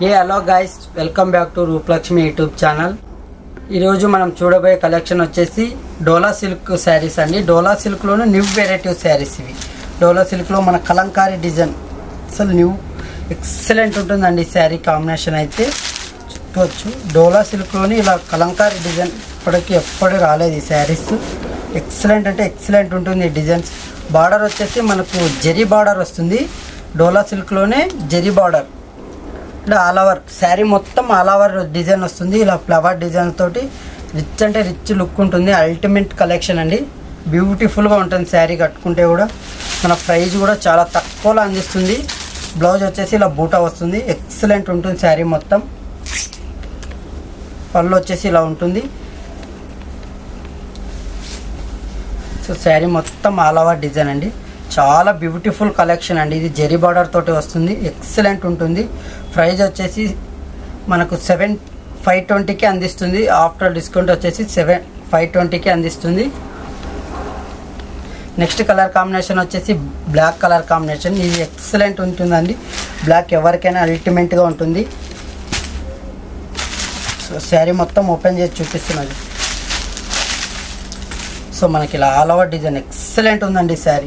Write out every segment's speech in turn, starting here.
A hello guys welcome back to Rupalakshmi YouTube channel ఈరోజు మనం చూడబోయే కలెక్షన్ వచ్చేసి డోలా సిల్క్ శారీస్ అండి డోలా సిల్క్లోనే న్యూ వెరైటీ శారీస్ ఇవి డోలా సిల్క్లో మన కలంకారీ డిజైన్ అసలు న్యూ ఎక్సలెంట్ ఉంటుందండి ఈ శారీ కాంబినేషన్ అయితే చూడవచ్చు డోలా సిల్క్లోని ఇలా కలంకారీ డిజైన్ ఇప్పటికి ఎప్పుడు రాలేదు ఈ శారీస్ ఎక్సలెంట్ అంటే ఎక్సలెంట్ ఉంటుంది ఈ డిజైన్స్ బార్డర్ వచ్చేసి మనకు జెరీ బార్డర్ వస్తుంది డోలా సిల్క్లోనే జెరీ బార్డర్ అంటే ఆల్ ఓవర్ శారీ మొత్తం ఆల్ ఓవర్ డిజైన్ వస్తుంది ఇలా ఫ్లవర్ డిజైన్ తోటి రిచ్ అంటే రిచ్ లుక్ ఉంటుంది అల్టిమేట్ కలెక్షన్ అండి బ్యూటిఫుల్గా ఉంటుంది శారీ కట్టుకుంటే కూడా మన ప్రైస్ కూడా చాలా తక్కువలో అందిస్తుంది బ్లౌజ్ వచ్చేసి ఇలా బూటా వస్తుంది ఎక్సలెంట్ ఉంటుంది శారీ మొత్తం పళ్ళు వచ్చేసి ఇలా ఉంటుంది సో శారీ మొత్తం ఆల్ ఓవర్ డిజైన్ అండి చాలా బ్యూటిఫుల్ కలెక్షన్ అండి ఇది జెరీ బార్డర్ తోటి వస్తుంది ఎక్సలెంట్ ఉంటుంది ప్రైస్ వచ్చేసి మనకు సెవెన్ ఫైవ్ ట్వంటీకి అందిస్తుంది ఆఫ్టర్ డిస్కౌంట్ వచ్చేసి సెవెన్ ఫైవ్ ట్వంటీకి అందిస్తుంది నెక్స్ట్ కలర్ కాంబినేషన్ వచ్చేసి బ్లాక్ కలర్ కాంబినేషన్ ఇది ఎక్సలెంట్ ఉంటుందండి బ్లాక్ ఎవరికైనా అల్టిమేట్గా ఉంటుంది సో శారీ మొత్తం ఓపెన్ చేసి చూపిస్తున్నది సో మనకి ఇలా ఆల్ ఓవర్ డిజైన్ ఎక్సలెంట్ ఉందండి శారీ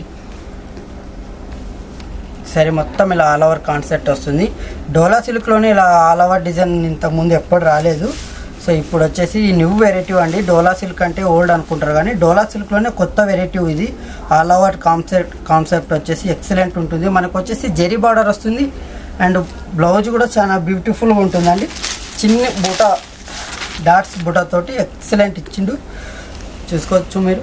శారీ మొత్తం ఇలా ఆల్ ఓవర్ కాన్సెప్ట్ వస్తుంది డోలా సిల్క్లోనే ఇలా ఆల్ ఓవర్ డిజైన్ ఇంతకుముందు ఎప్పుడు రాలేదు సో ఇప్పుడు వచ్చేసి న్యూ వెరైటీ అండి డోలా సిల్క్ అంటే ఓల్డ్ అనుకుంటారు కానీ డోలా సిల్క్లోనే కొత్త వెరైటీ ఇది ఆల్ ఓవర్ కాన్సెప్ట్ కాన్సెప్ట్ వచ్చేసి ఎక్సలెంట్ ఉంటుంది మనకు వచ్చేసి జెరీ బార్డర్ వస్తుంది అండ్ బ్లౌజ్ కూడా చాలా బ్యూటిఫుల్గా ఉంటుందండి చిన్న బూట డాట్స్ బూట తోటి ఎక్సలెంట్ ఇచ్చిండు చూసుకోవచ్చు మీరు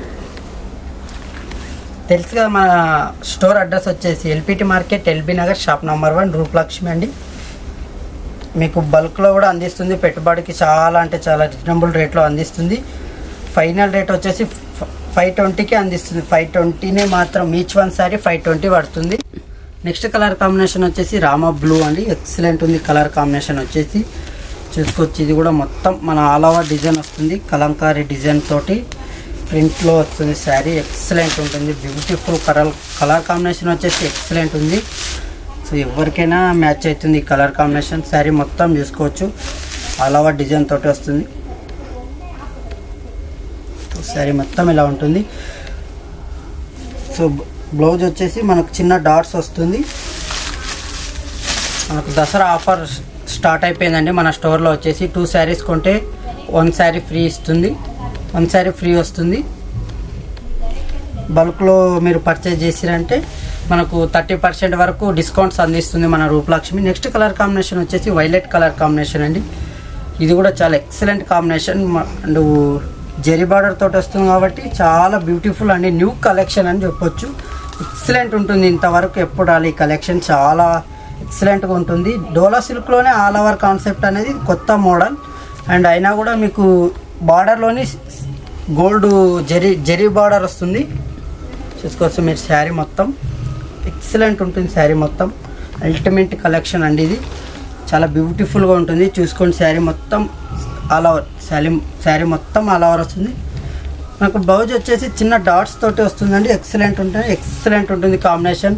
తెలుసు కదా మన స్టోర్ అడ్రస్ వచ్చేసి LPT market LB Nagar shop number one Rupalakshmi అండి మీకు బల్క్లో కూడా అందిస్తుంది పెట్టుబడికి చాలా అంటే చాలా రీజనబుల్ రేట్లో అందిస్తుంది ఫైనల్ రేట్ వచ్చేసి ఫైవ్ ట్వంటీకి అందిస్తుంది ఫైవ్ ట్వంటీనే మాత్రం each one sari five twenty పడుతుంది నెక్స్ట్ కలర్ కాంబినేషన్ వచ్చేసి రామా బ్లూ అండి ఎక్సలెంట్ ఉంది కలర్ కాంబినేషన్ వచ్చేసి చూసుకోవచ్చు ఇది కూడా మొత్తం మన ఆల్ ఓవర్ డిజైన్ వస్తుంది కలంకారీ డిజైన్ తోటి ప్రింట్లో వస్తుంది శారీ ఎక్సలెంట్ ఉంటుంది బ్యూటిఫుల్ కలర్ కలర్ కాంబినేషన్ వచ్చేసి ఎక్సలెంట్ ఉంది సో ఎవరికైనా మ్యాచ్ అవుతుంది ఈ కలర్ కాంబినేషన్ శారీ మొత్తం చూసుకోవచ్చు ఆల్ ఓవర్ డిజైన్ తోటి వస్తుంది శారీ మొత్తం ఇలా ఉంటుంది సో బ్లౌజ్ వచ్చేసి మనకు చిన్న డాట్స్ వస్తుంది మనకు దసరా ఆఫర్ స్టార్ట్ అయిపోయిందండి మన స్టోర్లో వచ్చేసి టూ శారీస్ కొంటే వన్ శారీ ఫ్రీ ఇస్తుంది వన్ శారీ ఫ్రీ వస్తుంది బల్క్లో మీరు పర్చేజ్ చేసిరంటే మనకు థర్టీ పర్సెంట్ వరకు డిస్కౌంట్స్ అందిస్తుంది మన రూపలక్ష్మి నెక్స్ట్ కలర్ కాంబినేషన్ వచ్చేసి వైలెట్ కలర్ కాంబినేషన్ అండి ఇది కూడా చాలా excellent combination and zari border తోటి వస్తుంది కాబట్టి చాలా బ్యూటిఫుల్ అండి న్యూ కలెక్షన్ అని చెప్పొచ్చు ఎక్సలెంట్ ఉంటుంది ఇంతవరకు ఎప్పుడు రాలి ఈ కలెక్షన్ చాలా ఎక్సలెంట్గా ఉంటుంది డోలా సిల్క్లోనే ఆల్ ఓవర్ కాన్సెప్ట్ అనేది కొత్త మోడల్ అండ్ అయినా కూడా మీకు బార్డర్లోని గోల్డ్ జెరీ జెరీ బార్డర్ వస్తుంది చూసుకోవచ్చు మీరు శారీ మొత్తం ఎక్సలెంట్ ఉంటుంది శారీ మొత్తం అల్టిమేట్ కలెక్షన్ అండి ఇది చాలా బ్యూటిఫుల్గా ఉంటుంది చూసుకోండి శారీ మొత్తం ఆల్ ఓవర్ శారీ శారీ మొత్తం ఆల్ ఓవర్ వస్తుంది మనకు బ్లౌజ్ వచ్చేసి చిన్న డాట్స్ తోటి వస్తుందండి ఎక్సలెంట్ ఉంటుంది ఎక్సలెంట్ ఉంటుంది కాంబినేషన్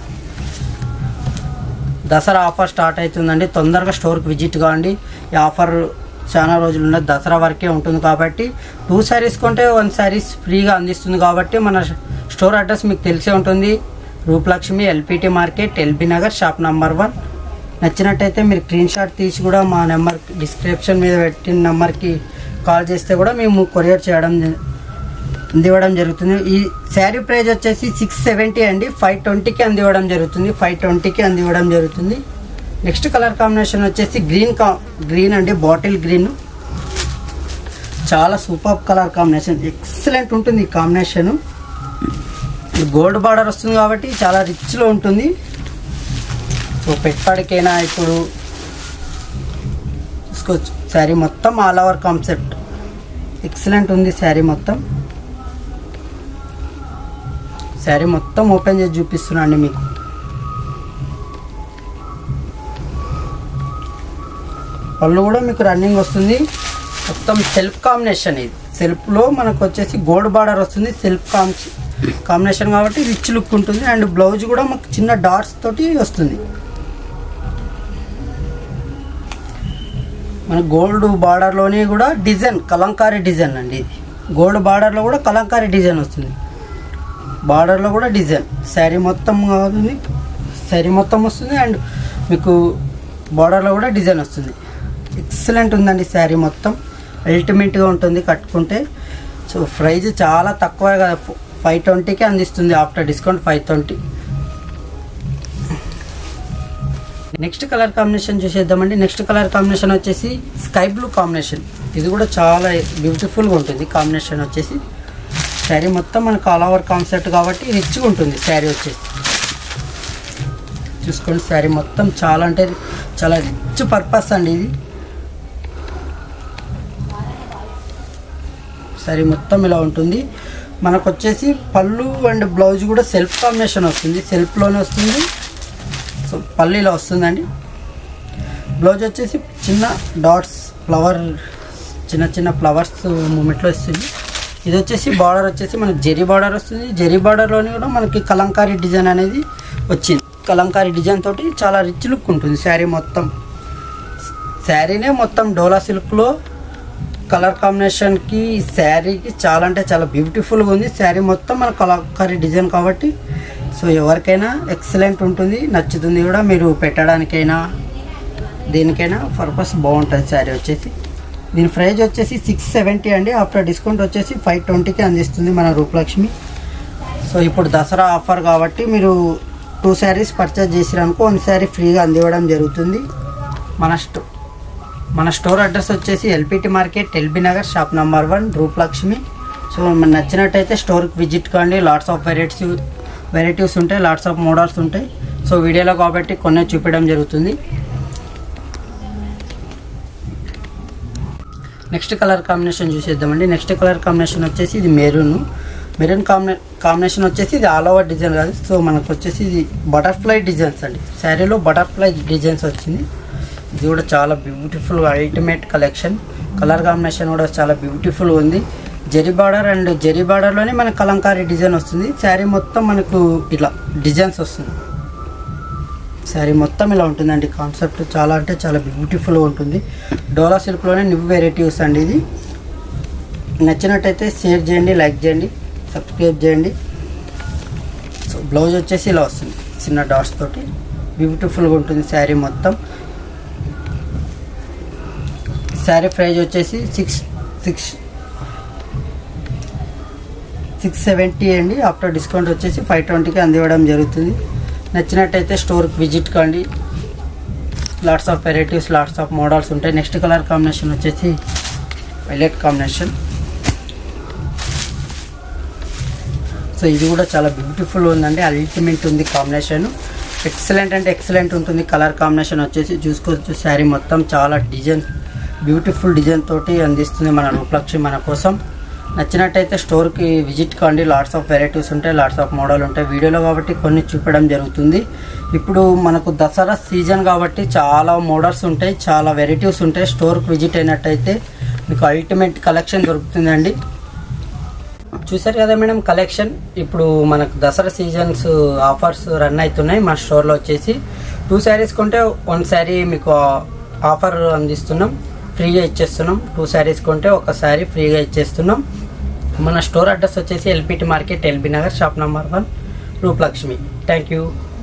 దసరా ఆఫర్ స్టార్ట్ అవుతుందండి తొందరగా స్టోర్కి విజిట్ కావండి ఈ ఆఫర్ చాలా రోజులు ఉన్నది దసరా వరకే ఉంటుంది కాబట్టి టూ శారీస్ కొంటే వన్ శారీస్ ఫ్రీగా అందిస్తుంది కాబట్టి మన స్టోర్ అడ్రస్ మీకు తెలిసే ఉంటుంది Rupalakshmi LPT market LB Nagar shop number one నచ్చినట్టయితే మీరు స్క్రీన్ షాట్ తీసి కూడా మా నెంబర్ డిస్క్రిప్షన్ మీద పెట్టిన నెంబర్కి కాల్ చేస్తే కూడా మేము కొరియర్ చేయడం జ- అందివ్వడం జరుగుతుంది ఈ శారీ ప్రైస్ వచ్చేసి సిక్స్ సెవెంటీ అండి ఫైవ్ ట్వంటీకి అందివ్వడం జరుగుతుంది ఫైవ్ ట్వంటీకి అందివ్వడం జరుగుతుంది నెక్స్ట్ కలర్ కాంబినేషన్ వచ్చేసి గ్రీన్ కా గ్రీన్ అండి బాటిల్ గ్రీన్ చాలా సూపర్ కలర్ కాంబినేషన్ ఎక్సలెంట్ ఉంటుంది ఈ కాంబినేషన్ గోల్డ్ బార్డర్ వస్తుంది కాబట్టి చాలా రిచ్లో ఉంటుంది సో పెట్టుబడికైనా ఇప్పుడు చూసుకోవచ్చు శారీ మొత్తం ఆల్ ఓవర్ కాన్సెప్ట్ ఎక్సలెంట్ ఉంది శారీ మొత్తం శారీ మొత్తం ఓపెన్ చేసి చూపిస్తున్నా అండి మీకు పళ్ళు కూడా మీకు రన్నింగ్ వస్తుంది మొత్తం సెల్ఫ్ కాంబినేషన్ ఇది సెల్ఫ్లో మనకు వచ్చేసి గోల్డ్ బార్డర్ వస్తుంది సెల్ఫ్ కాంబి కాంబినేషన్ కాబట్టి రిచ్ లుక్ ఉంటుంది అండ్ బ్లౌజ్ కూడా మాకు చిన్న డాట్స్ తోటి వస్తుంది మన గోల్డ్ బార్డర్లోని కూడా డిజైన్ కలంకారీ డిజైన్ అండి ఇది గోల్డ్ బార్డర్లో కూడా కలంకారీ డిజైన్ వస్తుంది బార్డర్లో కూడా డిజైన్ శారీ మొత్తం కాదు శారీ మొత్తం వస్తుంది అండ్ మీకు బార్డర్లో కూడా డిజైన్ వస్తుంది ఎక్సలెంట్ ఉందండి శారీ మొత్తం అల్టిమేట్గా ఉంటుంది కట్టుకుంటే సో ప్రైజ్ చాలా తక్కువ కదా ఫైవ్ ట్వంటీకే అందిస్తుంది after discount five twenty next colour combination చూసేద్దామండి నెక్స్ట్ కలర్ కాంబినేషన్ వచ్చేసి స్కై బ్లూ కాంబినేషన్ ఇది కూడా చాలా బ్యూటిఫుల్గా ఉంటుంది కాంబినేషన్ వచ్చేసి శారీ మొత్తం మనకు ఆల్ ఓవర్ కాన్సెప్ట్ కాబట్టి రిచ్గా ఉంటుంది శారీ వచ్చేసి చూసుకోండి శారీ మొత్తం చాలా అంటే చాలా రిచ్ పర్పస్ అండి ఇది శారీ మొత్తం ఇలా ఉంటుంది మనకు వచ్చేసి పళ్ళు అండ్ బ్లౌజ్ కూడా సెల్ఫ్ కాంబినేషన్ వస్తుంది సెల్ఫ్లోనే వస్తుంది సో పళ్ళు ఇలా వస్తుందండి బ్లౌజ్ వచ్చేసి చిన్న డాట్స్ ఫ్లవర్ చిన్న చిన్న ఫ్లవర్స్ మూమెంట్లో వస్తుంది ఇది వచ్చేసి బార్డర్ వచ్చేసి మనకి జెరీ బార్డర్ వస్తుంది జెరీ బార్డర్లోని కూడా మనకి కలంకారీ డిజైన్ అనేది వచ్చింది కలంకారీ డిజైన్ తోటి చాలా రిచ్ లుక్ ఉంటుంది శారీ మొత్తం శారీనే మొత్తం డోలా సిల్క్లో కలర్ కాంబినేషన్కి శారీకి చాలా అంటే చాలా బ్యూటిఫుల్గా ఉంది శారీ మొత్తం మన కలంకారీ డిజైన్ కాబట్టి సో ఎవరికైనా ఎక్సలెంట్ ఉంటుంది నచ్చుతుంది కూడా మీరు పెట్టడానికైనా దేనికైనా పర్పస్ బాగుంటుంది శారీ వచ్చేసి దీని ప్రైజ్ వచ్చేసి సిక్స్ సెవెంటీ అండి ఆఫ్టర్ డిస్కౌంట్ వచ్చేసి ఫైవ్ ట్వంటీకి అందిస్తుంది మన రూపలక్ష్మి సో ఇప్పుడు దసరా ఆఫర్ కాబట్టి మీరు టూ శారీస్ పర్చేజ్ చేసిరనుకో వన్ శారీ ఫ్రీగా అందివ్వడం జరుగుతుంది మన స్టో మన స్టోర్ అడ్రస్ వచ్చేసి LPT market LB Nagar shop number one Rupalakshmi so మనకు నచ్చినట్టయితే స్టోర్కి విజిట్ కండి లాట్స్ ఆఫ్ వెరైటీస్ వెరైటీస్ ఉంటాయి లాట్స్ ఆఫ్ మోడల్స్ ఉంటాయి సో వీడియోలో కాబట్టి కొన్ని చూపించడం జరుగుతుంది నెక్స్ట్ కలర్ కాంబినేషన్ చూసేద్దామండి నెక్స్ట్ కలర్ కాంబినేషన్ వచ్చేసి ఇది మెరూన్ మెరూన్ కాంబినే కాంబినేషన్ వచ్చేసి ఇది ఆల్ ఓవర్ డిజైన్ కాదు సో మనకు వచ్చేసి ఇది బటర్ఫ్లై డిజైన్స్ అండి శారీలో బటర్ఫ్లై డిజైన్స్ వచ్చింది ఇది కూడా చాలా beautiful ultimate collection colour combination కూడా చాలా బ్యూటిఫుల్ ఉంది జెరీ బార్డర్ అండ్ జెరీ బార్డర్లోనే మనకు కలంకారీ డిజైన్ వస్తుంది శారీ మొత్తం మనకు ఇట్లా డిజైన్స్ వస్తుంది శారీ మొత్తం ఇలా ఉంటుందండి కాన్సెప్ట్ చాలా అంటే చాలా బ్యూటిఫుల్గా ఉంటుంది డోలా సిల్క్లోనే న్యూ వెరైటీస్ అండి ఇది నచ్చినట్టయితే షేర్ చేయండి లైక్ చేయండి సబ్స్క్రైబ్ చేయండి సో బ్లౌజ్ వచ్చేసి ఇలా వస్తుంది చిన్న డాట్స్ తోటి బ్యూటిఫుల్గా ఉంటుంది శారీ మొత్తం శారీ ప్రైజ్ వచ్చేసి సిక్స్ సిక్స్ సిక్స్ సెవెంటీ అండి ఆఫ్టర్ డిస్కౌంట్ వచ్చేసి ఫైవ్ ట్వంటీకి అందివ్వడం జరుగుతుంది నచ్చినట్టయితే స్టోర్కి విజిట్ కండి lots of varieties lots of models ఉంటాయి నెక్స్ట్ కలర్ కాంబినేషన్ వచ్చేసి వైలెట్ కాంబినేషన్ సో ఇది కూడా చాలా బ్యూటిఫుల్ ఉందండి అల్టిమేట్ ఉంది కాంబినేషన్ ఎక్సలెంట్ అంటే ఎక్సలెంట్ ఉంటుంది కలర్ కాంబినేషన్ వచ్చేసి చూసుకోవచ్చు శారీ మొత్తం చాలా డిజైన్ బ్యూటిఫుల్ డిజైన్ తోటి అందిస్తుంది మన రూపలక్ష్మి మన కోసం నచ్చినట్టయితే స్టోర్కి విజిట్ కండి లాట్స్ ఆఫ్ వెరైటీస్ ఉంటాయి లాట్స్ ఆఫ్ మోడల్ ఉంటాయి వీడియోలో కాబట్టి కొన్ని చూపడం జరుగుతుంది ఇప్పుడు మనకు దసరా సీజన్ కాబట్టి చాలా మోడల్స్ ఉంటాయి చాలా వెరైటీస్ ఉంటాయి స్టోర్కి విజిట్ అయినట్టయితే మీకు అల్టిమేట్ కలెక్షన్ దొరుకుతుందండి చూసారు కదా మేడం కలెక్షన్ ఇప్పుడు మనకు దసరా సీజన్స్ ఆఫర్స్ రన్ అవుతున్నాయి మా స్టోర్లో వచ్చేసి టూ శారీస్ కొంటే వన్ శారీ మీకు ఆఫర్ అందిస్తున్నాం ఫ్రీగా ఇచ్చేస్తున్నాం టూ శారీస్ కొంటే ఒక శారీ ఫ్రీగా ఇచ్చేస్తున్నాం మన స్టోర్ అడ్రస్ వచ్చేసి LPT market LB Nagar shop number one Rupalakshmi thank you